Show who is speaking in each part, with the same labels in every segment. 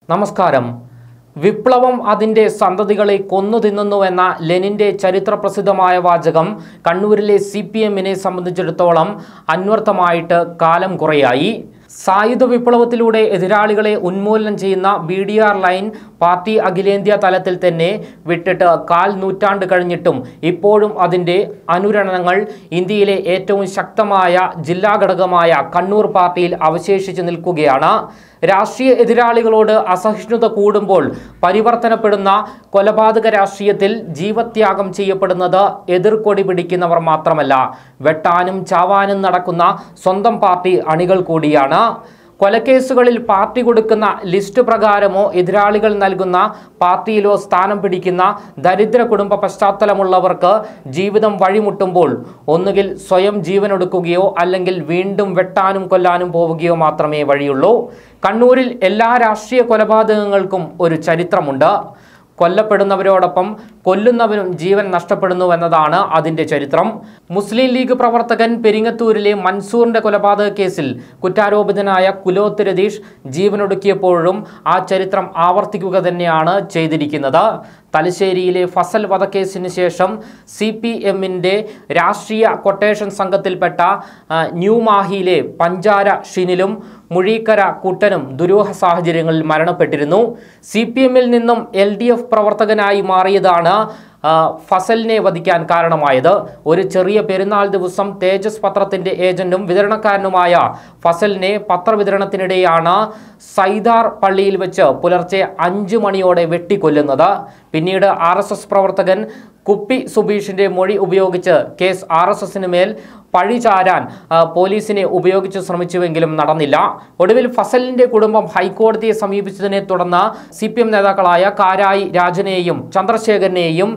Speaker 1: നമസ്കാരം വിപ്ലവം അതിൻ്റെ സന്തതികളെ കൊന്നു തിന്നുന്നുവെന്ന ലെനിൻ്റെ ചരിത്രപ്രസിദ്ധമായ വാചകം കണ്ണൂരിലെ സി പി എമ്മിനെ സംബന്ധിച്ചിടത്തോളം അന്വർത്ഥമായിട്ട് കാലം കുറയായി സായുധ വിപ്ലവത്തിലൂടെ എതിരാളികളെ ഉന്മൂലനം ചെയ്യുന്ന B D R line party അഖിലേന്ത്യാ തലത്തിൽ തന്നെ വിട്ടിട്ട് കാൽ നൂറ്റാണ്ട് കഴിഞ്ഞിട്ടും ഇപ്പോഴും അതിൻ്റെ അനുരണനങ്ങൾ ഇന്ത്യയിലെ ഏറ്റവും ശക്തമായ ജില്ലാ ഘടകമായ കണ്ണൂർ പാർട്ടിയിൽ അവശേഷിച്ചു നിൽക്കുകയാണ് രാഷ്ട്രീയ എതിരാളികളോട് അസഹിഷ്ണുത കൂടുമ്പോൾ പരിവർത്തനപ്പെടുന്ന കൊലപാതക രാഷ്ട്രീയത്തിൽ ജീവത്യാഗം ചെയ്യപ്പെടുന്നത് എതിർക്കൊടി പിടിക്കുന്നവർ മാത്രമല്ല വെട്ടാനും ചാവാനും നടക്കുന്ന സ്വന്തം പാർട്ടി അണികൾ കൂടിയാണ് കൊലക്കേസുകളിൽ പാർട്ടി കൊടുക്കുന്ന ലിസ്റ്റ് പ്രകാരമോ എതിരാളികൾ നൽകുന്ന പാർട്ടിയിലോ സ്ഥാനം പിടിക്കുന്ന ദരിദ്ര കുടുംബ പശ്ചാത്തലമുള്ളവർക്ക് ജീവിതം വഴിമുട്ടുമ്പോൾ ഒന്നുകിൽ സ്വയം ജീവനൊടുക്കുകയോ അല്ലെങ്കിൽ വീണ്ടും വെട്ടാനും കൊല്ലാനും പോവുകയോ മാത്രമേ വഴിയുള്ളൂ കണ്ണൂരിൽ എല്ലാ രാഷ്ട്രീയ കൊലപാതകങ്ങൾക്കും ഒരു ചരിത്രമുണ്ട് കൊല്ലപ്പെടുന്നവരോടൊപ്പം കൊല്ലുന്നവനും ജീവൻ നഷ്ടപ്പെടുന്നു എന്നതാണ് അതിൻ്റെ ചരിത്രം മുസ്ലിം ലീഗ് പ്രവർത്തകൻ പെരിങ്ങത്തൂരിലെ മൻസൂറിന്റെ കൊലപാതക കേസിൽ കുറ്റാരോപിതനായ കുലോത്ത് രതീഷ് ജീവനൊടുക്കിയപ്പോഴും ആ ചരിത്രം ആവർത്തിക്കുക തന്നെയാണ് ചെയ്തിരിക്കുന്നത് തലശ്ശേരിയിലെ ഫസൽ വധക്കേസിന് ശേഷം സി പി എമ്മിൻ്റെ രാഷ്ട്രീയ കൊട്ടേഷൻ സംഘത്തിൽപ്പെട്ട ആ, ന്യൂ മാഹിയിലെ പഞ്ചാര ഷിനിലും മുഴീക്കര കുട്ടനും ദുരൂഹ സാഹചര്യങ്ങളിൽ മരണപ്പെട്ടിരുന്നു സി പി എമ്മിൽ നിന്നും എൽ ഡി എഫ് പ്രവർത്തകനായി മാറിയതാണ് ആ, ഫസലിനെ വധിക്കാൻ കാരണമായത് ഒരു ചെറിയ പെരുന്നാൾ ദിവസം തേജസ് പത്രത്തിന്റെ ഏജന്റും വിതരണക്കാരനുമായ ഫസലിനെ പത്രവിതരണത്തിനിടെയാണ് സൈദാർ പള്ളിയിൽ വെച്ച് പുലർച്ചെ അഞ്ചു മണിയോടെ വെട്ടിക്കൊല്ലുന്നത് പിന്നീട് ആർ എസ് എസ് പ്രവർത്തകൻ കുപ്പി സുബീഷിന്റെ മൊഴി ഉപയോഗിച്ച് കേസ് ആർ എസ് എസിന് മേൽ പഴി ചാരാൻ ആ, പോലീസിനെ ഉപയോഗിച്ച് ശ്രമിച്ചുവെങ്കിലും നടന്നില്ല ഒടുവിൽ ഫസലിന്റെ കുടുംബം ഹൈക്കോടതിയെ സമീപിച്ചതിനെ തുടർന്ന് സി പി എം നേതാക്കളായ കാരായി രാജനെയും ചന്ദ്രശേഖരനെയും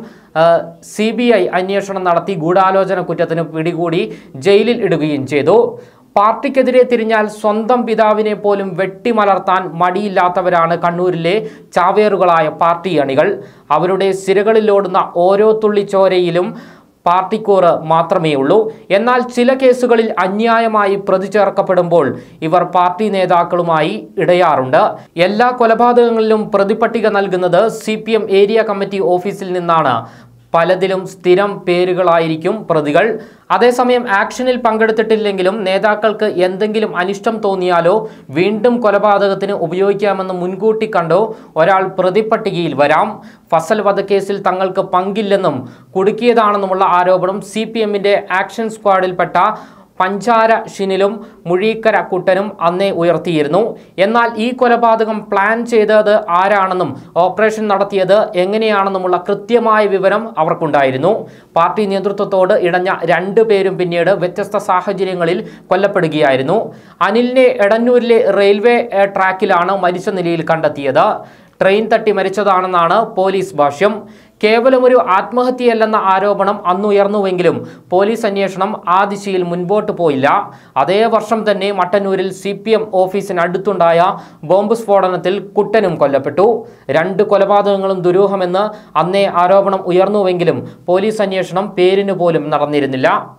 Speaker 1: സി ബി ഐ അന്വേഷണം നടത്തി ഗൂഢാലോചന കുറ്റത്തിന് പിടികൂടി ജയിലിൽ ഇടുകയും ചെയ്തു പാർട്ടിക്കെതിരെ തിരിഞ്ഞാൽ സ്വന്തം പിതാവിനെ പോലും വെട്ടിമലർത്താൻ മടിയില്ലാത്തവരാണ് കണ്ണൂരിലെ ചാവേറുകളായ പാർട്ടി അണികൾ അവരുടെ സിരകളിലോടുന്ന ഓരോ തുള്ളി ചോരയിലും പാർട്ടിക്കൂറ് മാത്രമേ ഉള്ളൂ എന്നാൽ ചില കേസുകളിൽ അന്യായമായി പ്രതി ചേർക്കപ്പെടുമ്പോൾ ഇവർ പാർട്ടി നേതാക്കളുമായി ഇടയാറുണ്ട് എല്ലാ കൊലപാതകങ്ങളിലും പ്രതിപട്ടിക നൽകുന്നത് സി ഏരിയ കമ്മിറ്റി ഓഫീസിൽ നിന്നാണ് പലതിലും സ്ഥിരം പേരുകളായിരിക്കും പ്രതികൾ അതേസമയം ആക്ഷനിൽ പങ്കെടുത്തിട്ടില്ലെങ്കിലും നേതാക്കൾക്ക് എന്തെങ്കിലും അനിഷ്ടം തോന്നിയാലോ വീണ്ടും കൊലപാതകത്തിന് ഉപയോഗിക്കാമെന്ന് മുൻകൂട്ടി കണ്ടോ ഒരാൾ പ്രതിപട്ടികയിൽ വരാം ഫസൽ വധക്കേസിൽ തങ്ങൾക്ക് പങ്കില്ലെന്നും കുടുക്കിയതാണെന്നുമുള്ള ആരോപണം സി പി എമ്മിൻ്റെ ആക്ഷൻ സ്ക്വാഡിൽപ്പെട്ട പഞ്ചാര ഷിനിലും മുഴീക്കര കുട്ടനും അന്നേ ഉയർത്തിയിരുന്നു എന്നാൽ ഈ കൊലപാതകം പ്ലാൻ ചെയ്തത് ആരാണെന്നും ഓപ്പറേഷൻ നടത്തിയത് എങ്ങനെയാണെന്നുമുള്ള കൃത്യമായ വിവരം അവർക്കുണ്ടായിരുന്നു പാർട്ടി നേതൃത്വത്തോട് ഇടഞ്ഞ രണ്ടു പേരും പിന്നീട് വ്യത്യസ്ത സാഹചര്യങ്ങളിൽ കൊല്ലപ്പെടുകയായിരുന്നു അനിലിനെ എടന്നൂരിലെ റെയിൽവേ ഏഹ്, ട്രാക്കിലാണ് മരിച്ച നിലയിൽ കണ്ടെത്തിയത് ട്രെയിൻ തട്ടി മരിച്ചതാണെന്നാണ് പോലീസ് ഭാഷ്യം കേവലം ഒരു ആത്മഹത്യയല്ലെന്ന ആരോപണം അന്നുയർന്നുവെങ്കിലും പോലീസ് അന്വേഷണം ആ ദിശയിൽ മുൻപോട്ട് പോയില്ല അതേ വർഷം തന്നെ മട്ടന്നൂരിൽ സി പി എം ഓഫീസിനടുത്തുണ്ടായ ബോംബ് സ്ഫോടനത്തിൽ കുട്ടനും കൊല്ലപ്പെട്ടു രണ്ട് കൊലപാതകങ്ങളും ദുരൂഹമെന്ന് അന്നേ ആരോപണം ഉയർന്നുവെങ്കിലും പോലീസ് അന്വേഷണം പേരിന് പോലും നടന്നിരുന്നില്ല